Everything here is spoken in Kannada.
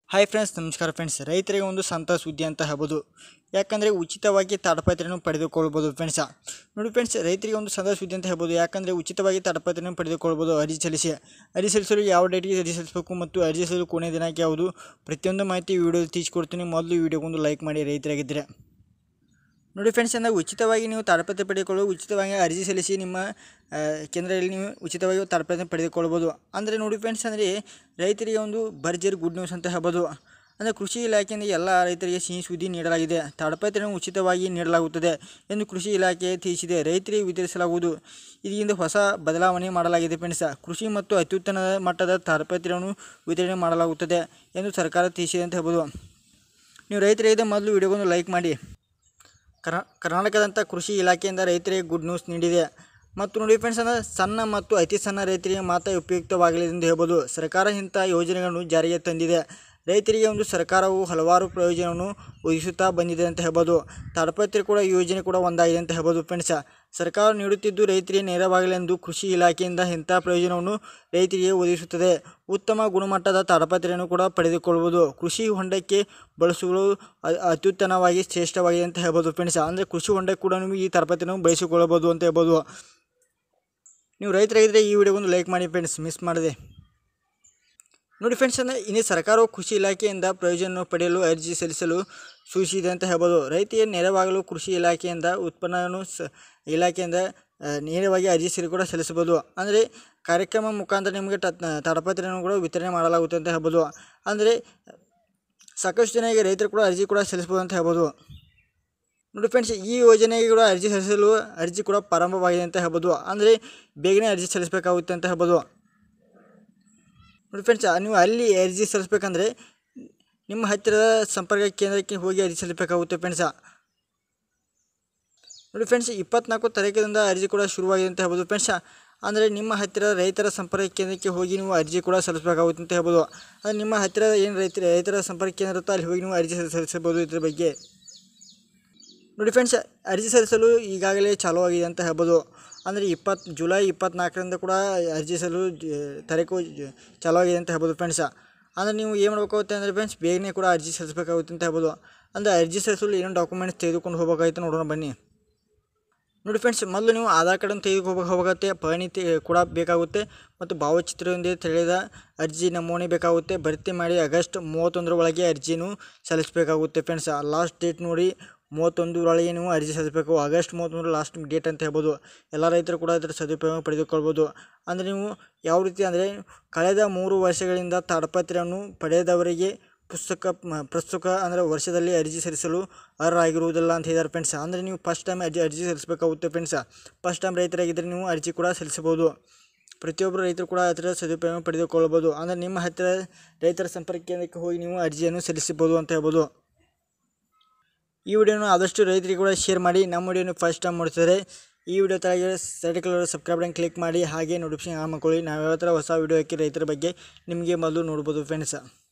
ಹಾಯ್ ಫ್ರೆಂಡ್ಸ್ ನಮಸ್ಕಾರ ಫ್ರೆಂಡ್ಸ್ ರೈತರಿಗೆ ಒಂದು ಸಂತಸ ಸುದ್ದಿ ಅಂತ ಹೇಳ್ಬೋದು ಯಾಕಂದರೆ ಉಚಿತವಾಗಿ ತಾಡಪತ್ರೆಯನ್ನು ಪಡೆದುಕೊಳ್ಬೋದು ಫ್ರೆಂಡ್ಸ ನೋಡಿ ಫ್ರೆಂಡ್ಸ್ ರೈತರಿಗೆ ಒಂದು ಸಂತಸ ಸುದ್ದಿ ಅಂತ ಹೇಳ್ಬೋದು ಯಾಕಂದರೆ ಉಚಿತವಾಗಿ ತಾಡಪತ್ರೆಯನ್ನು ಪಡೆದುಕೊಳ್ಬೋದು ಅರ್ಜಿ ಸಲ್ಲಿಸಿ ಅರ್ಜಿ ಸಲ್ಲಿಸಲು ಯಾವ ಡೇಟಿಗೆ ಅರ್ಜಿ ಸಲ್ಲಿಸಬೇಕು ಮತ್ತು ಅರ್ಜಿ ಸಲ್ಲಿಸಲು ಕೊನೆಯ ದಿನಾಂಕ ಯಾವುದು ಪ್ರತಿಯೊಂದು ಮಾಹಿತಿ ವಿಡಿಯೋ ತಿಳಿಸ್ಕೊಡ್ತೀನಿ ಮೊದಲು ವಿಡಿಯೋಗೊಂದು ಲೈಕ್ ಮಾಡಿ ರೈತರಾಗಿದ್ದರೆ ನೋಡಿ ಫ್ರೆಂಡ್ಸ್ ಅಂದರೆ ಉಚಿತವಾಗಿ ನೀವು ತಾಡಪತ್ರೆ ಪಡೆದುಕೊಳ್ಳಲು ಉಚಿತವಾಗಿ ಅರ್ಜಿ ಸಲ್ಲಿಸಿ ನಿಮ್ಮ ಆ, ಕೇಂದ್ರದಲ್ಲಿ ನೀವು ಉಚಿತವಾಗಿ ತಾಡಪತ್ರೆ ಪಡೆದುಕೊಳ್ಬೋದು ಅಂದರೆ ನೋಡಿ ಫ್ರೆಂಡ್ಸ್ ಅಂದರೆ ರೈತರಿಗೆ ಒಂದು ಭರ್ಜರಿ ಗುಡ್ ನ್ಯೂಸ್ ಅಂತ ಹೇಳ್ಬೋದು ಅಂದರೆ ಕೃಷಿ ಇಲಾಖೆಯಿಂದ ಎಲ್ಲ ರೈತರಿಗೆ ಸಿಹಿ ಸುದ್ದಿ ನೀಡಲಾಗಿದೆ ತಾಡಪತ್ರೆಯನ್ನು ಉಚಿತವಾಗಿ ನೀಡಲಾಗುತ್ತದೆ ಎಂದು ಕೃಷಿ ಇಲಾಖೆ ತಿಳಿಸಿದೆ ರೈತರಿಗೆ ವಿತರಿಸಲಾಗುವುದು ಇದರಿಂದ ಹೊಸ ಬದಲಾವಣೆ ಮಾಡಲಾಗಿದೆ ಫ್ರೆಂಡ್ಸ್ ಕೃಷಿ ಮತ್ತು ಅತ್ಯುತ್ತಮ ಮಟ್ಟದ ತಾಡಪತ್ರೆಯನ್ನು ವಿತರಣೆ ಮಾಡಲಾಗುತ್ತದೆ ಎಂದು ಸರ್ಕಾರ ತಿಳಿಸಿದೆ ಅಂತ ಹೇಳ್ಬೋದು ನೀವು ರೈತರಿಗೆ ಮೊದಲು ವಿಡಿಯೋಗೊಂದು ಲೈಕ್ ಮಾಡಿ ಕರ್ನಾ ಕರ್ನಾಟಕದಂಥ ಕೃಷಿ ಇಲಾಖೆಯಿಂದ ರೈತರಿಗೆ ಗುಡ್ ನ್ಯೂಸ್ ನೀಡಿದೆ ಮತ್ತು ನೋಡಿ ಫ್ರೆಂಡ್ಸ್ ಅಂದರೆ ಸಣ್ಣ ಮತ್ತು ಅತಿ ಸಣ್ಣ ರೈತರಿಗೆ ಮಾತ್ರ ಉಪಯುಕ್ತವಾಗಲಿದೆ ಎಂದು ಹೇಳ್ಬೋದು ಸರ್ಕಾರ ಇಂಥ ಯೋಜನೆಗಳನ್ನು ಜಾರಿಗೆ ತಂದಿದೆ ರೈತರಿಗೆ ಒಂದು ಸರ್ಕಾರವು ಹಲವಾರು ಪ್ರಯೋಜನವನ್ನು ಒದಗಿಸುತ್ತಾ ಬಂದಿದೆ ಅಂತ ಹೇಳ್ಬೋದು ತಾಡಪತ್ರೆ ಕೂಡ ಈ ಯೋಜನೆ ಕೂಡ ಒಂದಾಗಿದೆ ಅಂತ ಹೇಳ್ಬೋದು ಫ್ರೆಂಡ್ಸ ಸರ್ಕಾರ ನೀಡುತ್ತಿದ್ದು ರೈತರಿಗೆ ನೆರವಾಗಲೆಂದು ಕೃಷಿ ಇಲಾಖೆಯಿಂದ ಇಂಥ ಪ್ರಯೋಜನವನ್ನು ರೈತರಿಗೆ ಒದಗಿಸುತ್ತದೆ ಉತ್ತಮ ಗುಣಮಟ್ಟದ ತಾಡಪತ್ರೆಯನ್ನು ಕೂಡ ಪಡೆದುಕೊಳ್ಳಬಹುದು ಕೃಷಿ ಹೊಂಡಕ್ಕೆ ಬಳಸಲು ಅ- ಅತ್ಯುತ್ತಮವಾಗಿ ಶ್ರೇಷ್ಠವಾಗಿದೆ ಅಂತ ಹೇಳ್ಬೋದು ಫ್ರೆಂಡ್ಸ್ ಅಂದರೆ ಕೃಷಿ ಹೊಂಡಕ್ಕೆ ಕೂಡ ನೀವು ಈ ತಾಡಪತ್ರೆಯನ್ನು ಬಳಸಿಕೊಳ್ಳಬಹುದು ಅಂತ ಹೇಳ್ಬೋದು ನೀವು ರೈತರಾಗಿದ್ದರೆ ಈ ವಿಡಿಯೋಗೊಂದು ಲೈಕ್ ಮಾಡಿ ಫ್ರೆಂಡ್ಸ್ ಮಿಸ್ ಮಾಡದೆ ನೋಡಿ ಫ್ರೆಂಡ್ಸ್ ಅಂದರೆ ಇನ್ನು ಸರ್ಕಾರವು ಕೃಷಿ ಇಲಾಖೆಯಿಂದ ಪ್ರಯೋಜನ ಪಡೆಯಲು ಅರ್ಜಿ ಸಲ್ಲಿಸಲು ಸೂಚಿಸಿದೆ ಅಂತ ಹೇಳ್ಬೋದು ರೈತರಿಗೆ ನೆರವಾಗಲು ಕೃಷಿ ಇಲಾಖೆಯಿಂದ ಉತ್ಪನ್ನವನ್ನು ಸ ಇಲಾಖೆಯಿಂದ ಆ, ನೇರವಾಗಿ ಅರ್ಜಿ ಸಲ್ಲಿ ಕೂಡ ಸಲ್ಲಿಸಬಹುದು ಅಂದರೆ ಕಾರ್ಯಕ್ರಮ ಮುಖಾಂತರ ನಿಮಗೆ ಟ ತಾಡಪತ್ರೆಯನ್ನು ಕೂಡ ವಿತರಣೆ ಮಾಡಲಾಗುತ್ತೆ ಅಂತ ಹೇಳ್ಬೋದು ಅಂದರೆ ಸಾಕಷ್ಟು ಜನ ಈಗ ರೈತರು ಕೂಡ ಅರ್ಜಿ ಕೂಡ ಸಲ್ಲಿಸ್ಬೋದು ಅಂತ ಹೇಳ್ಬೋದು ನೋಡಿ ಫ್ರೆಂಡ್ಸ್ ಈ ಯೋಜನೆಗೆ ಕೂಡ ಅರ್ಜಿ ಸಲ್ಲಿಸಲು ಅರ್ಜಿ ಕೂಡ ಪ್ರಾರಂಭವಾಗಿದೆ ಅಂತ ಹೇಳ್ಬೋದು ಅಂದರೆ ಬೇಗನೆ ಅರ್ಜಿ ಸಲ್ಲಿಸಬೇಕಾಗುತ್ತೆ ಅಂತ ಹೇಳ್ಬೋದು ನೋಡಿ ಫ್ರೆಂಡ್ಸ್ ನೀವು ಅಲ್ಲಿ ಅರ್ಜಿ ಸಲ್ಲಿಸ್ಬೇಕಂದ್ರೆ ನಿಮ್ಮ ಹತ್ತಿರದ ಸಂಪರ್ಕ ಕೇಂದ್ರಕ್ಕೆ ಹೋಗಿ ಅರ್ಜಿ ಸಲ್ಲಿಸಬೇಕಾಗುತ್ತೆ ಫ್ರೆಂಡ್ಸ ನೋಡಿ ಫ್ರೆಂಡ್ಸ್ ಇಪ್ಪತ್ನಾಲ್ಕು ತಾರೀಕಿನಿಂದ ಅರ್ಜಿ ಕೂಡ ಶುರುವಾಗಿದೆ ಅಂತ ಹೇಳ್ಬೋದು ಫ್ರೆಂಡ್ಸ ಅಂದರೆ ನಿಮ್ಮ ಹತ್ತಿರ ರೈತರ ಸಂಪರ್ಕ ಕೇಂದ್ರಕ್ಕೆ ಹೋಗಿ ನೀವು ಅರ್ಜಿ ಕೂಡ ಸಲ್ಲಿಸಬೇಕಾಗುತ್ತೆ ಅಂತ ಹೇಳ್ಬೋದು ಅಂದರೆ ನಿಮ್ಮ ಹತ್ತಿರ ಏನು ರೈತರ ರೈತರ ಸಂಪರ್ಕ ಕೇಂದ್ರ ಇರುತ್ತೋ ಅಲ್ಲಿ ಹೋಗಿ ನೀವು ಅರ್ಜಿ ಸಲ್ಲಿ- ಸಲ್ಲಿಸಬಹುದು ಇದ್ರ ಬಗ್ಗೆ ನೋಡಿ ಫ್ರೆಂಡ್ಸ್ ಅರ್ಜಿ ಸಲ್ಲಿಸಲು ಈಗಾಗಲೇ ಚಾಲೂ ಆಗಿದೆ ಅಂತ ಹೇಳ್ಬೋದು ಅಂದರೆ ಇಪ್ಪತ್ತು ಜುಲೈ ಇಪ್ಪತ್ನಾಲ್ಕರಿಂದ ಕೂಡ ಅರ್ಜಿ ಸಲ್ಲಲು ಜ- ತಾರೀಕು ಜ- ಚಾಲೂ ಆಗಿದೆ ಅಂತ ಹೇಳ್ಬೋದು ಫ್ರೆಂಡ್ಸ ಅಂದರೆ ನೀವು ಏನು ಮಾಡಬೇಕಾಗುತ್ತೆ ಅಂದರೆ ಫ್ರೆಂಡ್ಸ್ ಬೇಗನೆ ಕೂಡ ಅರ್ಜಿ ಸಲ್ಲಿಸಬೇಕಾಗುತ್ತೆ ಅಂತ ಹೇಳ್ಬೋದು ಅಂದರೆ ಅರ್ಜಿ ಸಲ್ಲಿಸಲು ಏನೇನು ಡಾಕ್ಯುಮೆಂಟ್ಸ್ ತೆಗೆದುಕೊಂಡು ಹೋಗಬೇಕಾಯ್ತು ನೋಡೋಣ ಬನ್ನಿ ನೋಡಿ ಫ್ರೆಂಡ್ಸ್ ಮೊದಲು ನೀವು ಆಧಾರ್ ಕಾರ್ಡನ್ನು ತೆಗೆದು ಹೋಗಬೇಕು ಹೋಗುತ್ತೆ ಪಹಣಿ ತೆ ಕೂಡ ಬೇಕಾಗುತ್ತೆ ಮತ್ತು ಭಾವಚಿತ್ರದೊಂದಿಗೆ ತಿಳಿದ ಅರ್ಜಿ ನಮೂನೆ ಬೇಕಾಗುತ್ತೆ ಭರ್ತಿ ಮಾಡಿ ಆಗಸ್ಟ್ ಮೂವತ್ತೊಂದರ ಒಳಗೆ ಅರ್ಜಿನೂ ಸಲ್ಲಿಸಬೇಕಾಗುತ್ತೆ ಫ್ರೆಂಡ್ಸ್ ಲಾಸ್ಟ್ ಡೇಟ್ ನೋಡಿ ಮೂವತ್ತೊಂದರೊಳಗೆ ನೀವು ಅರ್ಜಿ ಸಲ್ಲಿಸಬೇಕು ಆಗಸ್ಟ್ ಮೂವತ್ತೊಂದರ ಲಾಸ್ಟ್ ಡೇಟ್ ಅಂತ ಹೇಳ್ಬೋದು ಎಲ್ಲ ರೈತರು ಕೂಡ ಇದರ ಸದುಪಯೋಗ ಪಡೆದುಕೊಳ್ಬೋದು ಅಂದರೆ ನೀವು ಯಾವ ರೀತಿ ಅಂದರೆ ಕಳೆದ ಮೂರು ವರ್ಷಗಳಿಂದ ತಾಡಪತ್ರೆಯನ್ನು ಪಡೆದವರಿಗೆ ಪುಸ್ತಕ ಮ- ಪ್ರಸ್ತುತ ಅಂದರೆ ವರ್ಷದಲ್ಲಿ ಅರ್ಜಿ ಸಲ್ಲಿಸಲು ಅರ್ಹರಾಗಿರುವುದಿಲ್ಲ ಅಂತ ಹೇಳಿದ್ದಾರೆ ಫ್ರೆಂಡ್ಸ್ ಅಂದರೆ ನೀವು ಫಸ್ಟ್ ಟೈಮ್ ಅರ್ಜಿ ಅರ್ಜಿ ಸಲ್ಲಿಸಬೇಕಾಗುತ್ತೆ ಫ್ರೆಂಡ್ಸ್ ಫಸ್ಟ್ ಟೈಮ್ ರೈತರಾಗಿದ್ದರೆ ನೀವು ಅರ್ಜಿ ಕೂಡ ಸಲ್ಲಿಸಬಹುದು ಪ್ರತಿಯೊಬ್ಬರು ರೈತರು ಕೂಡ ಅದರ ಸದುಪಯೋಗ ಪಡೆದುಕೊಳ್ಳಬಹುದು ಅಂದರೆ ನಿಮ್ಮ ಹತ್ತಿರ ರೈತರ ಸಂಪರ್ಕ ಕೇಂದ್ರಕ್ಕೆ ಹೋಗಿ ನೀವು ಅರ್ಜಿಯನ್ನು ಸಲ್ಲಿಸಬಹುದು ಅಂತ ಹೇಳ್ಬೋದು ಈ ವಿಡಿಯೋನ ಆದಷ್ಟು ರೈತರಿಗೆ ಕೂಡ ಶೇರ್ ಮಾಡಿ ನಮ್ಮ ವಿಡಿಯೋನ ಫಸ್ಟ್ ಟೈಮ್ ನೋಡ್ತಿದ್ದಾರೆ ಈ ವಿಡಿಯೋ ತಳಗೆ side colour subscribe button click ಮಾಡಿ ಹಾಗೆ ನೋಟಿಫಿಕೇಶನ್ ಆನ್ ಮಾಡ್ಕೊಳ್ಳಿ ನಾವು ಯಾವ ಥರ ಹೊಸ ವಿಡಿಯೋ ಹಾಕಿ ರೈತರ ಬಗ್ಗೆ ನಿಮಗೆ ಮೊದಲು ನೋಡ್ಬೋದು ಫ್ರೆಂಡ್ಸ್